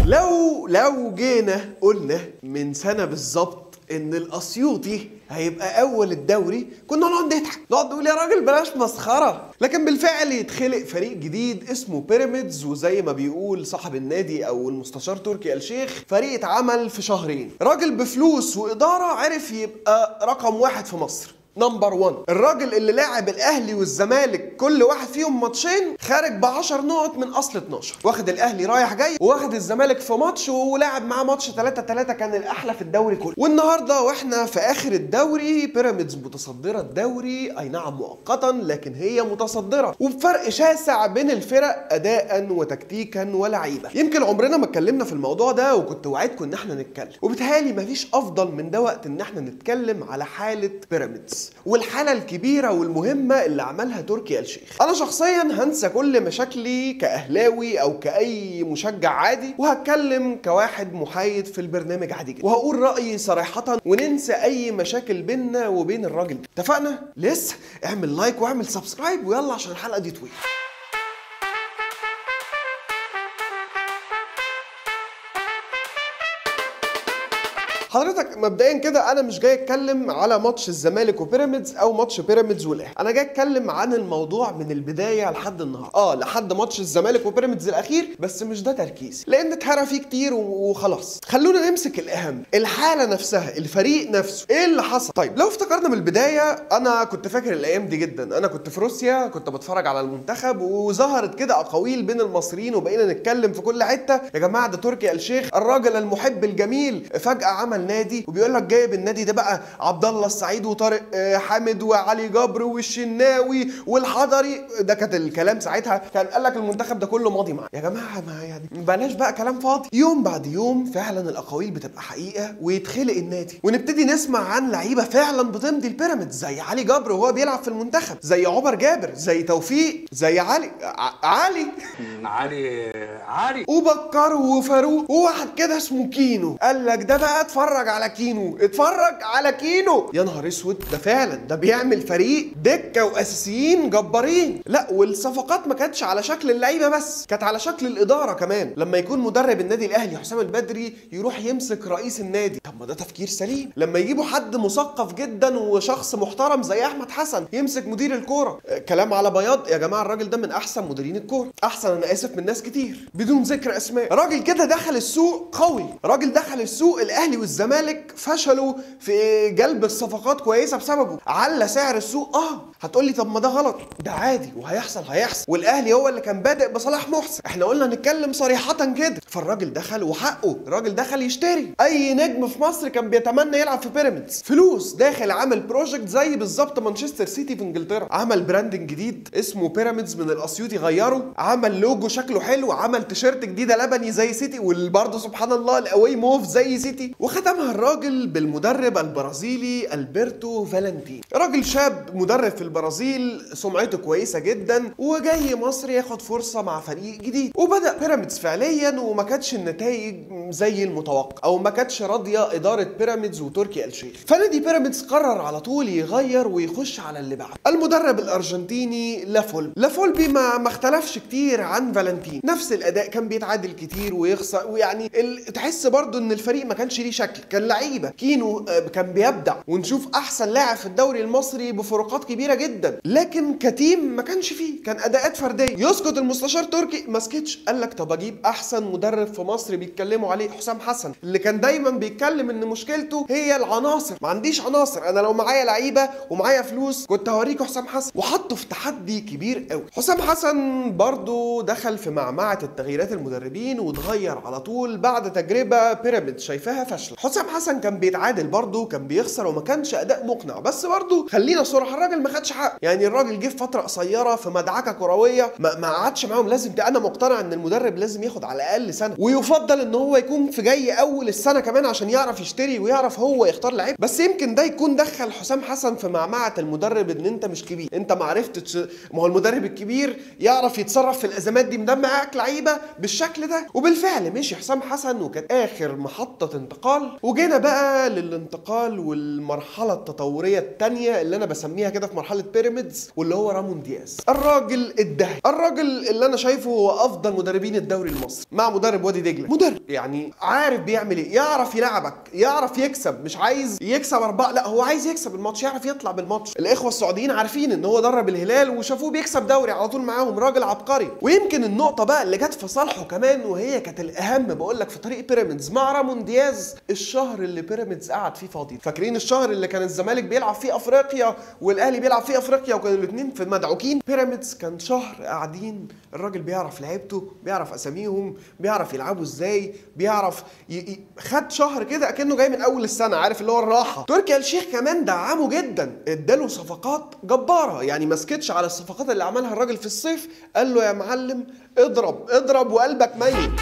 لو لو جينا قلنا من سنه بالظبط ان الاسيوطي هيبقى اول الدوري كنا نقعد نضحك نقعد نقول يا راجل بلاش مسخره لكن بالفعل يتخلق فريق جديد اسمه بيراميدز وزي ما بيقول صاحب النادي او المستشار تركي الشيخ فريق اتعمل في شهرين راجل بفلوس واداره عرف يبقى رقم واحد في مصر نمبر 1 الراجل اللي لاعب الاهلي والزمالك كل واحد فيهم ماتشين خارج ب 10 نقط من اصل 12 واخد الاهلي رايح جاي واخد الزمالك في ماتش ولاعب معاه ماتش 3 3 كان الاحلى في الدوري كله والنهارده واحنا في اخر الدوري بيراميدز متصدره الدوري اي نعم مؤقتا لكن هي متصدره وبفرق شاسع بين الفرق اداء وتكتيكا ولعيبه يمكن عمرنا ما اتكلمنا في الموضوع ده وكنت وعدكم ان احنا نتكلم وبالتالي مفيش افضل من ده وقت ان احنا نتكلم على حاله بيراميدز والحاله الكبيره والمهمه اللي عملها تركي آل الشيخ انا شخصيا هنسى كل مشاكلي كاهلاوي او كاي مشجع عادي وهتكلم كواحد محايد في البرنامج عادي جدا وهقول رايي صراحه وننسى اي مشاكل بيننا وبين الراجل ده اتفقنا لسه اعمل لايك واعمل سبسكرايب ويلا عشان الحلقه دي طويله حضرتك مبدئيا كده انا مش جاي اتكلم على ماتش الزمالك وبيراميدز او ماتش بيراميدز والاهلي انا جاي اتكلم عن الموضوع من البدايه لحد النهارده اه لحد ماتش الزمالك وبيراميدز الاخير بس مش ده تركيزي لان اتهرى فيه كتير وخلاص خلونا نمسك الاهم الحاله نفسها الفريق نفسه ايه اللي حصل طيب لو افتكرنا من البدايه انا كنت فاكر الايام دي جدا انا كنت في روسيا كنت بتفرج على المنتخب وظهرت كده اقاويل بين المصريين وبقينا نتكلم في كل حته يا جماعه ده تركي آل الشيخ الراجل المحب الجميل فجاه عمل نادي وبيقول لك جايب النادي ده بقى عبد الله السعيد وطارق آه، حامد وعلي جبر والشناوي والحضري ده كانت الكلام ساعتها كان قال لك المنتخب ده كله ماضي معاه يا جماعه ما يعني بلاش بقى كلام فاضي يوم بعد يوم فعلا الاقاويل بتبقى حقيقه ويتخلق النادي ونبتدي نسمع عن لعيبه فعلا بتمضي البيراميدز زي علي جبر وهو بيلعب في المنتخب زي عمر جابر زي توفيق زي علي ع- علي علي علي وبكر وفاروق وواحد كده اسمه كينو قال لك ده بقى اتفرج على كينو اتفرج على كينو يا نهار اسود ده فعلا ده بيعمل فريق دكه واساسيين جبارين لا والصفقات ما كانتش على شكل اللعيبه بس كانت على شكل الاداره كمان لما يكون مدرب النادي الاهلي حسام البدري يروح يمسك رئيس النادي طب ما ده تفكير سليم لما يجيبوا حد مثقف جدا وشخص محترم زي احمد حسن يمسك مدير الكوره آه، كلام على بياض يا جماعه الراجل ده من احسن مديرين الكوره احسن انا اسف من ناس كتير بدون ذكر اسماء راجل كده دخل السوق قوي راجل دخل السوق الاهلي والزمالك فشلوا في جلب الصفقات كويسه بسببه على سعر السوق اه هتقول لي طب ما ده غلط ده عادي وهيحصل هيحصل والاهلي هو اللي كان بادئ بصلاح محسن احنا قلنا نتكلم صريحه كده فالراجل دخل وحقه الراجل دخل يشتري اي نجم في مصر كان بيتمنى يلعب في بيراميدز فلوس داخل عامل بروجكت زي بالظبط مانشستر سيتي في انجلترا عمل براندنج جديد اسمه بيراميدز من الاسيوطي غيره عمل لوجو شكله حلو عمل تيشيرت جديده لبني زي سيتي وبرضه سبحان الله الاواي موف زي سيتي وختمها الراجل بالمدرب البرازيلي البرتو فالنتين راجل شاب مدرب في البرازيل سمعته كويسه جدا وجاي مصر ياخد فرصه مع فريق جديد وبدا بيراميدز فعليا وما كانتش النتائج زي المتوقع او ما كانتش راضيه اداره بيراميدز وتركي آل الشيخ فنادي بيراميدز قرر على طول يغير ويخش على اللي بعده المدرب الارجنتيني لافول لافولبي ما ما اختلفش كتير عن فالنتين نفس الاداء كان بيتعادل كتير ويخسر ويعني ال... تحس برضو ان الفريق ما كانش ليه شكل كان لعيبه كينو آه، كان بيبدع ونشوف احسن لاعب في الدوري المصري بفروقات كبيره جدا لكن كتيم ما كانش فيه كان اداءات فرديه يسكت المستشار تركي ما سكتش قال لك طب اجيب احسن مدرب في مصر بيتكلموا عليه حسام حسن اللي كان دايما بيتكلم ان مشكلته هي العناصر ما عنديش عناصر انا لو معايا لعيبه ومعايا فلوس كنت هوريكوا حسام حسن وحطه في تحدي كبير قوي حسام حسن برضو دخل في معمعه التغييرات المدربين واتغير على طول بعد تجربه بيراميدز شايفاها فاشله حسام حسن كان بيتعادل برضو كان بيخسر وما كانش اداء مقنع بس برضو خلينا صراحه الراجل ما خدش حق يعني الراجل جه في فتره قصيره في مدعكه كرويه ما ما قعدش معاهم لازم انا مقتنع ان المدرب لازم ياخد على الاقل سنه ويفضل ان هو يكون في جاي اول السنه كمان عشان يعرف يشتري ويعرف هو يختار لعيب بس يمكن ده يكون دخل حسام حسن في معمعه المدرب ان انت مش كبير انت ما عرفتش ما هو المدرب الكبير يعرف يتصرف في الازمات دي مدام معاك لعيبه بالشكل ده وبالفعل مشي حسام حسن وكانت اخر محطه انتقال وجينا بقى للانتقال والمرحله التطوريه الثانيه اللي انا بسميها كده في مرحله بيراميدز واللي هو رامون دياز الراجل الدهي الراجل اللي انا شايفه هو افضل مدربين الدوري المصري مع مدرب وادي دجله مدرب يعني عارف بيعمل ايه يعرف يلعبك يعرف يكسب مش عايز يكسب اربعه لا هو عايز يكسب الماتش يعرف يطلع بالماتش الاخوه السعوديين عارفين ان هو درب الهلال وشافوه بيكسب دوري على طول معاهم راجل عبقري ويمكن النقطه بقى اللي جت في صالحه كمان وهي كانت الاهم بقول لك في طريق بيراميدز مع رامون دياز الشهر اللي بيراميدز قعد فيه فاضي فاكرين الشهر اللي كان الزمالك بيلعب فيه افريقيا والاهلي بيلعب فيه افريقيا وكانوا الاثنين في مدعوكين بيراميدز كان شهر قاعدين الراجل بيعرف لعيبته بيعرف اساميهم بيعرف يلعبوا ازاي بيعرف ي... ي... خد شهر كده اكنه جاي من اول السنه عارف اللي هو الراحه تركي آل الشيخ كمان دعمه جدا اداله صفقات جباره يعني ما سكتش على الصفقات اللي عملها الراجل في الصيف قال له يا معلم اضرب اضرب وقلبك ميت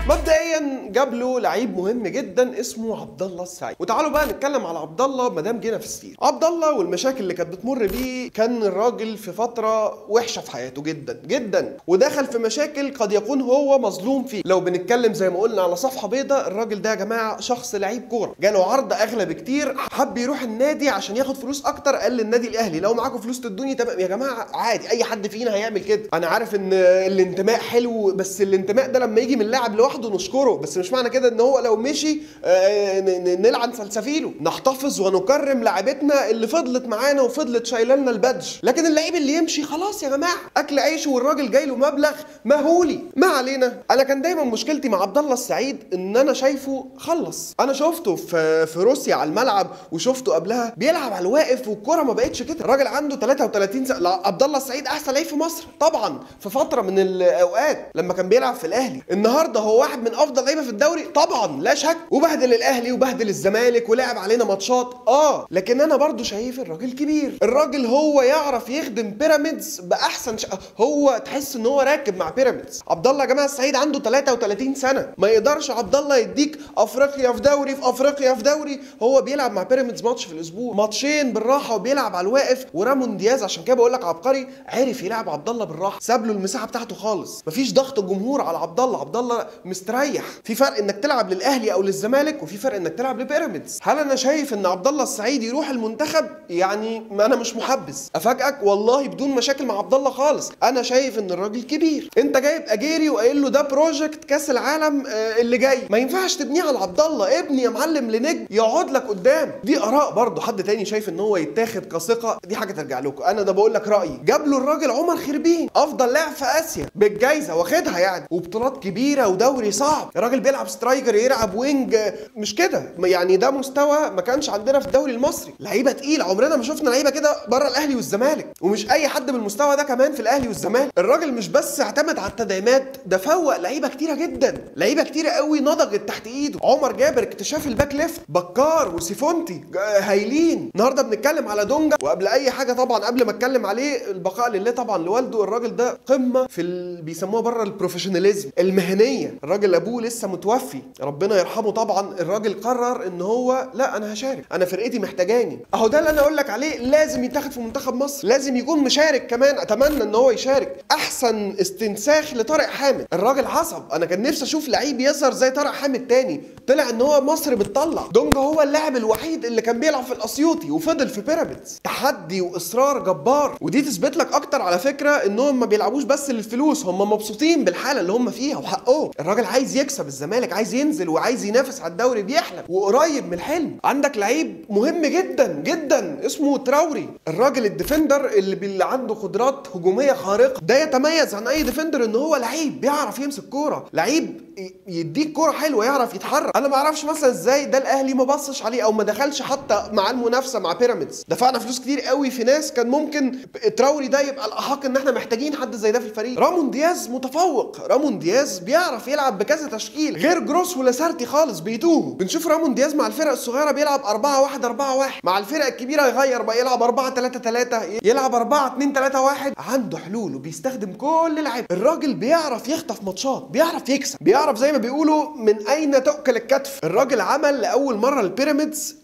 مبدئيا جاب له لعيب مهم جدا اسمه عبد الله السعيد وتعالوا بقى نتكلم على عبد الله ما دام جينا في السيره عبد الله والمشاكل اللي كانت بتمر بيه كان الراجل في فتره وحشه في حياته جدا جدا ودخل في مشاكل قد يكون هو مظلوم فيه لو بنتكلم زي ما قلنا على صفحه بيضاء الراجل ده يا جماعه شخص لعيب كوره جاله عرض اغلى بكتير حب يروح النادي عشان ياخد فلوس اكتر قال للنادي الاهلي لو معاكم فلوس تدوني تمام يا جماعه عادي اي حد فينا هيعمل كده انا عارف ان الانتماء حلو بس الانتماء ده لما يجي من لاعب لوحده نشكره بس مش معنى كده ان هو لو مشي آه، ن- ن- نلعن فلسفيله نحتفظ ونكرم لاعبتنا اللي فضلت معانا وفضلت شايله لنا البادج لكن اللعيب اللي يمشي خلاص يا جماعه اكل عيشه والراجل جاي له مبلغ مهولي ما علينا انا كان دايما مشكلتي مع عبد الله السعيد ان انا شايفه خلص انا شفته في في روسيا على الملعب وشفته قبلها بيلعب على الواقف والكره ما بقتش كده الراجل عنده 33 سنه لا، عبد الله السعيد احسن لعيب في مصر طبعا في فتره من الاوقات لما كان بيلعب في الاهلي النهارده هو واحد من افضل لعيبه في الدوري طبعا لا شك وبهدل الاهلي وبهدل الزمالك ولعب علينا ماتشات اه لكن انا برضو شايف الراجل كبير الراجل هو يعرف يخدم بيراميدز باحسن ش... هو تحس ان هو راكب مع بيراميدز عبد الله يا جماعه السعيد عنده 33 سنه ما يقدرش عبد الله يديك افريقيا في دوري في افريقيا في دوري هو بيلعب مع بيراميدز ماتش في الاسبوع ماتشين بالراحه وبيلعب على الواقف ورامون دياز عشان كده بقول لك عبقري عرف يلعب عبد الله بالراحه ساب له المساحه بتاعته خالص مفيش ضغط الجمهور على عبد الله عبد الله مستريح في فرق انك تلعب للاهلي او للزمالك وفي فرق انك تلعب لبيراميدز هل انا شايف ان عبد الله السعيد يروح المنتخب يعني ما انا مش محبس افاجئك والله بدون مشاكل مع عبد الله خالص انا شايف ان الراجل كبير انت جايب اجيري وقايل له ده بروجكت كاس العالم آه، اللي جاي ما ينفعش تبنيه على عبد الله ابني يا معلم لنجم يقعد لك قدام دي اراء برضه حد تاني شايف ان هو يتاخد كثقه دي حاجه ترجع لكم انا ده بقول لك رايي جاب له الراجل عمر خربين افضل لاعب في اسيا بالجايزه واخدها يعني وبطولات كبيره ودوري صعب الراجل بيلعب سترايكر يلعب وينج آه، مش كده يعني ده مستوى ما كانش عندنا في الدوري المصري لعيبه تقيل عمرنا ما شفنا لعيبه كده بره الاهلي والزمالك ومش اي حد بالمستوى ده كمان في الاهلي والزمالك الراجل مش بس اعتمد على التدعيمات ده فوق لعيبه كتيره جدا لعيبه كتيره قوي نضجت تحت ايده عمر جابر اكتشاف الباك ليفت بكار وسيفونتي ج- هايلين النهارده بنتكلم على دونجا وقبل اي حاجه طبعا قبل ما اتكلم عليه البقاء لله طبعا لوالده الراجل ده قمه في ال... بيسموها بره البروفيشناليزم المهنيه الراجل ابوه لسه متوفي ربنا يرحمه طبعا الراجل قرر ان هو لا انا هشارك انا فرقتي محتاجاني اهو ده اللي انا اقول لك عليه لازم يتاخد في منتخب مصر لازم يكون مشارك كمان اتمنى ان هو يشارك احسن استنساخ لطارق حامد الراجل عصب انا كان نفسي اشوف لعيب يظهر زي طارق حامد تاني طلع ان هو مصر بتطلع دونجا هو اللاعب الوحيد اللي كان بيلعب في الاسيوطي وفضل في بيراميدز تحدي واصرار جبار ودي تثبت لك اكتر على فكره انهم ما بيلعبوش بس للفلوس هم مبسوطين بالحاله اللي هم فيها وحقهم الراجل عايز يكسب الزمالك عايز ينزل وعايز ينافس على الدوري بيحلم وقريب من الحلم عندك لعيب مهم جدا جدا اسمه تراوري الراجل الديفندر اللي, بي- اللي عنده قدرات هجوميه خارقه ده يتميز عن اي ديفندر ان هو لعيب بيعرف يمسك كوره لعيب ي- يديك كوره حلوه يعرف يتحرك انا ما اعرفش مثلا ازاي ده الاهلي ما بصش عليه او ما دخلش حتى مع المنافسه مع بيراميدز دفعنا فلوس كتير قوي في ناس كان ممكن تراوري ده يبقى الاحق ان احنا محتاجين حد زي ده في الفريق رامون دياز متفوق رامون دياز بيعرف يلعب بكذا تشكيل غير جروس ولاسارتي خالص بيتوهوا بنشوف رامون دياز مع الفرق الصغيره بيلعب 4 1 4 1 مع الفرق الكبيره يغير بقى يلعب 4 3 3 يلعب 4 2 3 1 عنده حلول وبيستخدم كل لعيب الراجل بيعرف يخطف ماتشات بيعرف يكسب بيعرف زي ما بيقولوا من اين تؤكل الكتف الراجل عمل لاول مره البيراميدز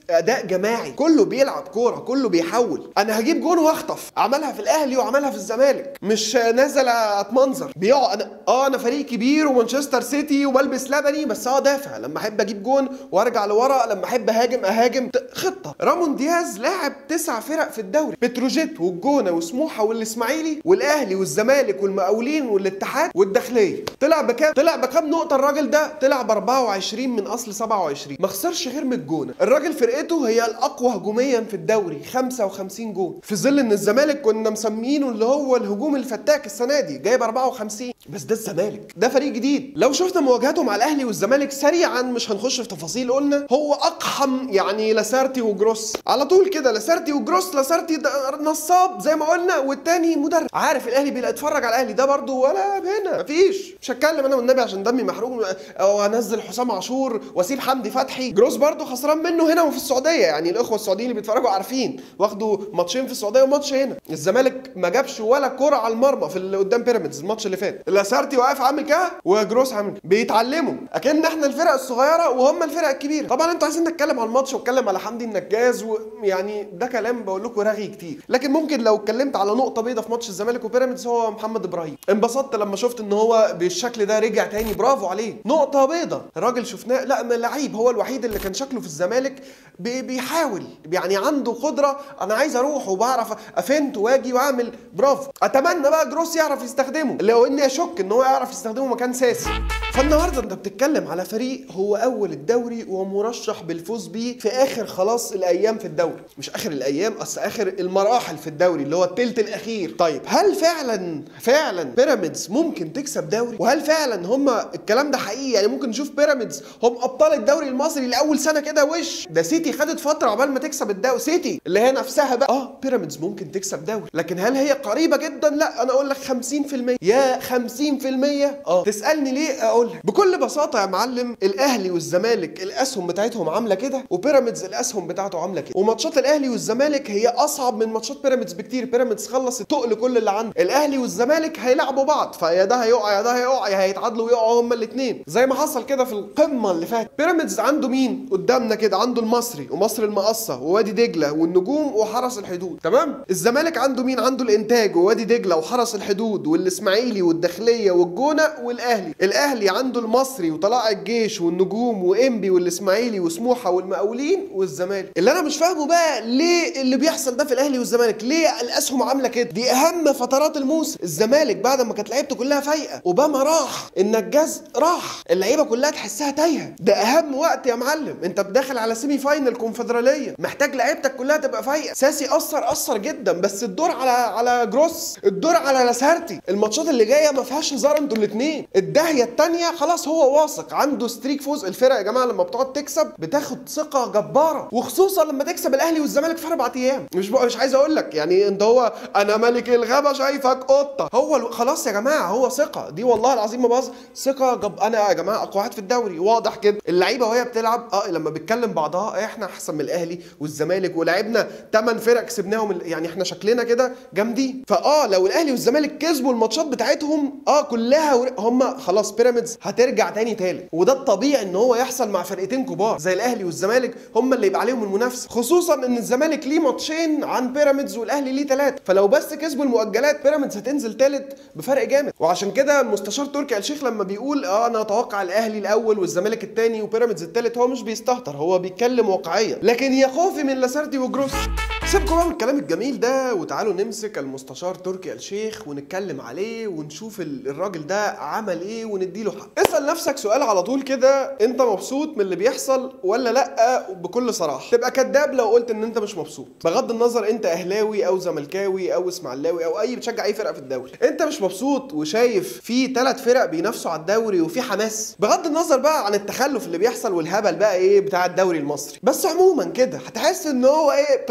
اداء جماعي كله بيلعب كوره كله بيحول انا هجيب جون واخطف عملها في الاهلي وعملها في الزمالك مش نازل اتمنظر بيقع انا اه انا فريق كبير ومانشستر سيتي وبلبس لبني بس اه دافع لما احب اجيب جون وارجع لورا لما احب اهاجم اهاجم ت- خطه رامون دياز لاعب تسع فرق في الدوري بتروجيت والجونه وسموحه والاسماعيلي والاهلي والزمالك والمقاولين والاتحاد والداخليه طلع بكام طلع بكام نقطه الراجل ده طلع ب 24 من اصل 27 ما خسرش غير من الجونه الراجل فرقته هي الاقوى هجوميا في الدوري 55 جون في ظل ان الزمالك كنا مسمينه اللي هو الهجوم الفتاك السنه دي جايب 54 بس ده الزمالك ده فريق جديد لو شفنا مواجهاته مع الاهلي والزمالك سريعا مش هنخش في تفاصيل قلنا هو اقحم يعني لاسارتي وجروس على طول كده لاسارتي وجروس لاسارتي ده نصاب زي ما قلنا والتاني مدرب عارف الاهلي بيبقى اتفرج على الاهلي ده برضو ولا هنا مفيش مش هتكلم انا والنبي عشان دمي محروق او انزل حسام عاشور واسيب حمدي فتحي جروس برضو خسران منه هنا وفي السعوديه يعني الاخوه السعوديين اللي بيتفرجوا عارفين واخدوا ماتشين في السعوديه وماتش هنا الزمالك ما جابش ولا كره على المرمى في اللي قدام بيراميدز الماتش اللي فات لاسارتي واقف عامل كده وجروس عامل كده. بيتعلموا اكن احنا الفرق الصغيره وهم الفرق الكبيره طبعا انتوا عايزين نتكلم على الماتش واتكلم على حمدي النجاز ويعني ده كلام بقول لكم رغي كتير لكن ممكن لو اتكلمت على نقطه بيضاء في ماتش الزمالك وبيراميدز هو محمد ابراهيم انبسطت لما شفت ان هو بالشكل ده رجع تاني برافو عليه نقطه بيضاء الراجل شفناه لا ما لعيب هو الوحيد اللي كان شكله في الزمالك بي- بيحاول يعني عنده قدره انا عايز اروح وبعرف افنت واجي واعمل برافو اتمنى بقى جروس يعرف يستخدمه لو اني اشك ان هو يعرف يستخدمه مكان ساسي فالنهارده انت بتتكلم على فريق هو اول الدوري ومرشح بالفوز بيه في اخر خلاص الايام في الدوري مش اخر الايام اصل اخر المراحل في الدوري اللي هو التلت الاخير طيب هل فعلا فعلا بيراميدز ممكن تكسب دوري وهل فعلا هم الكلام ده حقيقي يعني ممكن نشوف بيراميدز هم ابطال الدوري المصري لاول سنه كده وش ده سيتي خدت فتره عقبال ما تكسب الدوري سيتي اللي هي نفسها بقى اه بيراميدز ممكن تكسب دوري لكن هل هي قريبه جدا لا انا اقول لك 50% يا 50% اه تسالني ليه اقول لك بكل بساطه يا معلم الاهلي والزمالك الاسهم بتاعتهم عامله كده وبيراميدز الاسهم بتاعته عامله كده وماتشات الاهلي والزمالك هي اصعب من ماتشات بيراميدز بكتير بيراميدز خلص التقل كل اللي عنده الاهلي والزمالك هيلعبوا بعض فيا ده هيقع يا ده هيقع يا هيتعادلوا ويقعوا هما الاثنين زي ما حصل كده في القمه اللي فاتت بيراميدز عنده مين قدامنا كده عنده المصري ومصر المقصه ووادي دجله والنجوم وحرس الحدود تمام الزمالك عنده مين عنده الانتاج ووادي دجله وحرس الحدود والاسماعيلي والداخليه والجونه والاهلي الاهلي عنده المصري وطلائع الجيش والنجوم وانبي والاسماعيلي وسموحه والمقاولين والزمالك اللي انا مش فاهمه بقى ليه اللي بيحصل ده في الاهلي والزمالك ليه الاسهم عامله كده دي اهم فترات الموسم الزمالك بعد ما كانت لعيبته كلها فايقه اوباما راح النجاز راح اللعيبه كلها تحسها تايهه ده اهم وقت يا معلم انت داخل على سيمي فاينل كونفدراليه محتاج لعيبتك كلها تبقى فايقه ساسي اثر اثر جدا بس الدور على على جروس الدور على لاسارتي الماتشات اللي جايه ما فيهاش هزار انتوا الاثنين الداهيه الثانيه خلاص هو واثق عنده ستريك فوز الفرق يا جماعه لما بتقعد تكسب بتاخد ثقه جباره وخصوصا لما تكسب الاهلي والزمالك في اربع ايام مش بقى مش عايز اقول لك يعني انت هو انا ملك الغابه شايفك قطه هو ال- خلاص يا جماعه هو ثقه دي والله العظيم ما بهزر ثقه جب انا يا جماعه اقوى واحد في الدوري واضح كده اللعيبه وهي بتلعب اه لما بتكلم بعضها احنا احسن من الاهلي والزمالك ولعبنا 8 فرق كسبناهم ال- يعني احنا شكلنا كده جامدين فاه لو الاهلي والزمالك كسبوا الماتشات بتاعتهم اه كلها ور- هم خلاص بيراميدز هترجع تاني تالت وده الطبيعي ان هو يحصل مع فرقتين كبار زي الاهلي والزمالك هم اللي يبقى عليهم المنافسه خصوصا ان الزمالك ليه ماتشين عن بيراميدز والاهلي ليه ثلاثه فلو بس كسبوا المؤجلات بيراميدز هتنزل ثالث بفرق جامد وعشان كده المستشار تركي آل الشيخ لما بيقول اه انا اتوقع الاهلي الاول والزمالك الثاني وبيراميدز الثالث هو مش بيستهتر هو بيتكلم واقعيا لكن يا خوفي من لاسارتي وجروس سيبكم بقى من الكلام الجميل ده وتعالوا نمسك المستشار تركي آل الشيخ ونتكلم عليه ونشوف ال- الراجل ده عمل ايه ونديله حق اسال نفسك سؤال على طول كده انت مبسوط من اللي بيحصل ولا لا بكل صراحه تبقى كذاب لو قلت ان انت مش مبسوط بغض النظر انت اهلاوي او زملكاوي او اسماعيلاوي او اي بتشجع اي فرقه في الدوري انت مش مبسوط وشايف في ثلاث فرق بينافسوا على الدوري وفي حماس بغض النظر بقى عن التخلف اللي بيحصل والهبل بقى ايه بتاع الدوري المصري بس عموما كده هتحس ان هو ايه بريمير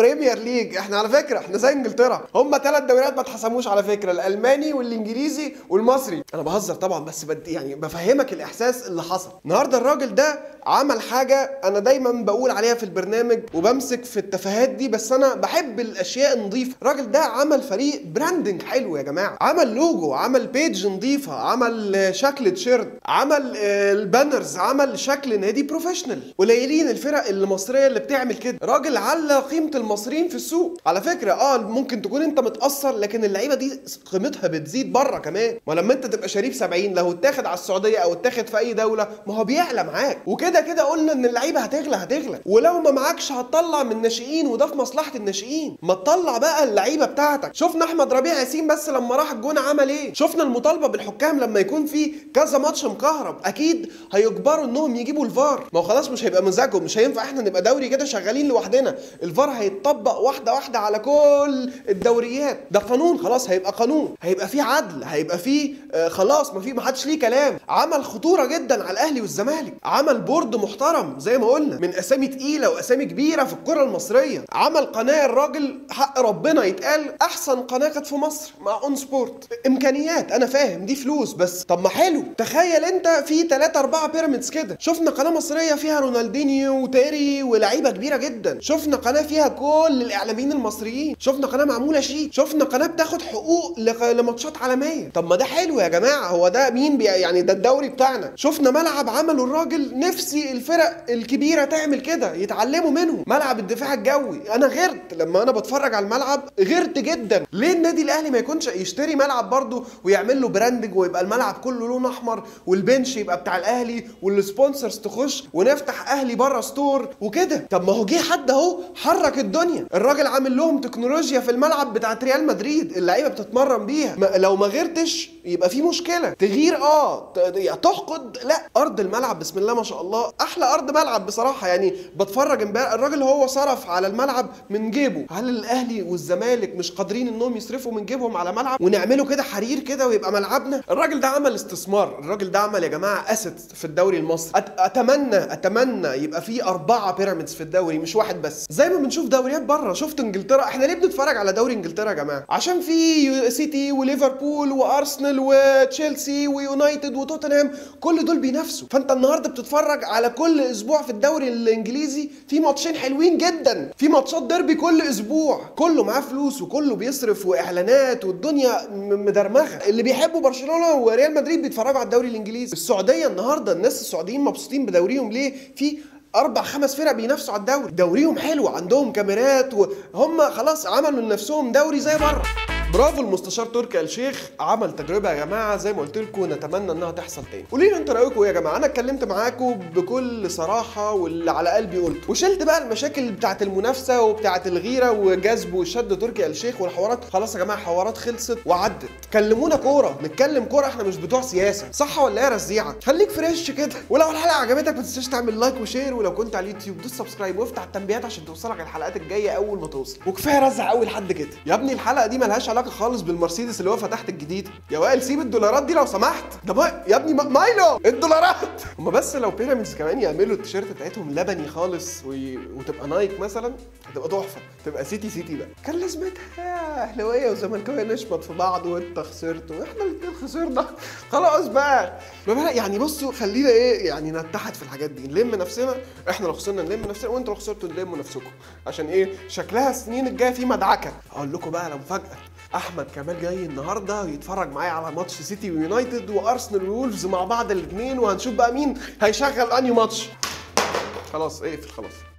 ليج احنا على فكره احنا زي انجلترا هم ثلاث دوريات ما اتحسموش على فكره الالماني والانجليزي والمصري انا بهزر طبعا بس بد يعني بفهمك الاحساس اللي حصل النهارده الراجل ده عمل حاجه انا دايما بقول عليها في البرنامج وبمسك في التفاهات دي بس انا بحب الاشياء النظيفه الراجل ده عمل فريق براندنج حلو يا جماعه عمل لوجو عمل بيج نظيفه عمل آه، شكل تيشيرت عمل آه، البانرز عمل شكل نادي بروفيشنال قليلين الفرق المصريه اللي بتعمل كده راجل على قيمه المصريين في السوق على فكره اه ممكن تكون انت متاثر لكن اللعيبه دي قيمتها بتزيد بره كمان ولما انت تبقى شريف 70 لو اتاخد على السعوديه او اتاخد في اي دوله ما هو بيعلى معاك وكده كده قلنا ان اللعيبه هتغلى هتغلى ولو ما معكش هتطلع من الناشئين وده في مصلحه الناشئين ما تطلع بقى اللعيبه بتاعتك شفنا احمد ربيع ياسين بس لما راح الجونه عمل ايه شفنا المطالبه بالحكام لما يكون في كذا ماتش مكهرب اكيد هيجبروا انهم يجيبوا الفار ما هو خلاص مش هيبقى مزاجهم مش هينفع احنا نبقى دوري كده شغالين لوحدنا الفار هيتطبق واحده واحده على كل الدوريات ده قانون خلاص هيبقى قانون هيبقى فيه عدل هيبقى فيه آه خلاص ما في ما حدش ليه كلام عمل خطوره جدا على الاهلي والزمالك عمل بورد محترم زي ما قلنا من اسامي تقيله واسامي كبيره في الكره المصريه عمل قناه الراجل حق ربنا يتقال احسن قناه كانت في مصر مع اون سبورت امكانيات انا فاهم دي فلوس بس طب ما حلو تخيل انت في 3 4 بيراميدز كده شفنا قناه مصريه فيها رونالدينيو وتيري ولاعيبه كبيره جدا شفنا قناه فيها كل الاعلاميين المصريين شفنا قناه معموله شيك شفنا قناه بتاخد حقوق لق- لماتشات عالميه طب ما ده حلو يا جماعه هو ده مين بي يعني ده الدوري بتاعنا شفنا ملعب عمله الراجل نفسي الفرق الكبيره تعمل كده يتعلموا منه ملعب الدفاع الجوي انا غيرت لما انا بتفرج على الملعب غيرت جدا ليه النادي الاهلي ما يكونش يشتري ملعب برضه ويعمل له براندنج ويبقى الملعب كله لون احمر والبنش يبقى بتاع الاهلي والسبونسرز تخش ونفتح اهلي بره ستور وكده طب ما هو جه حد اهو حرك الدنيا الراجل عامل لهم تكنولوجيا في الملعب بتاعت ريال مدريد اللعيبه بتتمرن بيها ما لو ما غيرتش يبقى في مشكله تغير اه ت- يعني تحقد لا ارض الملعب بسم الله ما شاء الله احلى ارض ملعب بصراحه يعني بتفرج امبارح الراجل هو صرف على الملعب من جيبه هل الاهلي والزمالك مش قادرين انهم يصرفوا من جيبهم على ملعب ونعمله كده حرير كده ويبقى ملعبنا الراجل ده عمل استثمار الراجل ده عمل يا جماعه اسيت في الدوري المصري أت... اتمنى اتمنى يبقى في اربعه بيراميدز في الدوري مش واحد بس زي ما بنشوف دوريات بره شفت انجلترا احنا ليه بنتفرج على دوري انجلترا يا جماعه عشان في يو- سيتي وليفربول وارسنال وتشيلسي ويونايتد وتوتنهام كل دول بينافسوا فانت النهارده بتتفرج على كل اسبوع في الدوري الانجليزي في ماتشين حلوين جدا في ماتشات ديربي كل اسبوع كله معاه فلوس وكله بيصرف واعلانات والدنيا م- مدرمغه اللي بيحبوا برشلونه وريال مدريد بيتفرجوا على الدوري الانجليزي السعوديه النهارده الناس السعوديين مبسوطين بدوريهم ليه في اربع خمس فرق بينافسوا على الدوري دوريهم حلو عندهم كاميرات وهم خلاص عملوا لنفسهم دوري زي بره برافو المستشار تركي آل الشيخ عمل تجربه يا جماعه زي ما قلت لكم نتمنى انها تحصل تاني قولوا لي انتوا رايكم ايه يا جماعه انا اتكلمت معاكم بكل صراحه واللي على قلبي قلت وشلت بقى المشاكل بتاعه المنافسه وبتاعه الغيره وجذب وشد تركي آل الشيخ والحوارات خلاص يا جماعه حوارات خلصت وعدت كلمونا كوره نتكلم كوره احنا مش بتوع سياسه صح ولا ايه يا رزيعه خليك فريش كده ولو الحلقه عجبتك ما تنساش تعمل لايك وشير ولو كنت على اليوتيوب دوس سبسكرايب وافتح التنبيهات عشان توصلك الحلقات الجايه اول ما توصل وكفايه رزع قوي لحد كده يا ابني الحلقه دي ملهاش علاقه خالص بالمرسيدس اللي واقفه تحت الجديد يا وائل سيب الدولارات دي لو سمحت ده ما... يا ابني ما... مايلو الدولارات هما بس لو بيراميدز كمان يعملوا التيشيرت بتاعتهم لبني خالص وي... وتبقى نايك مثلا هتبقى تحفه تبقى سيتي سيتي بقى كان لازمتها اهلاويه وزملكاويه نشمط في بعض وانت خسرت واحنا الاثنين خسرنا خلاص بقى ما بقى يعني بصوا خلينا ايه يعني نتحد في الحاجات دي نلم نفسنا احنا لو خسرنا نلم نفسنا وانتوا لو خسرتوا نلموا نفسكم عشان ايه شكلها السنين الجايه في مدعكه اقول لكم بقى على مفاجاه احمد كمال جاي النهارده يتفرج معايا على ماتش سيتي ويونايتد وارسنال وولفز مع بعض الاثنين وهنشوف بقى مين هيشغل انهي ماتش خلاص اقفل خلاص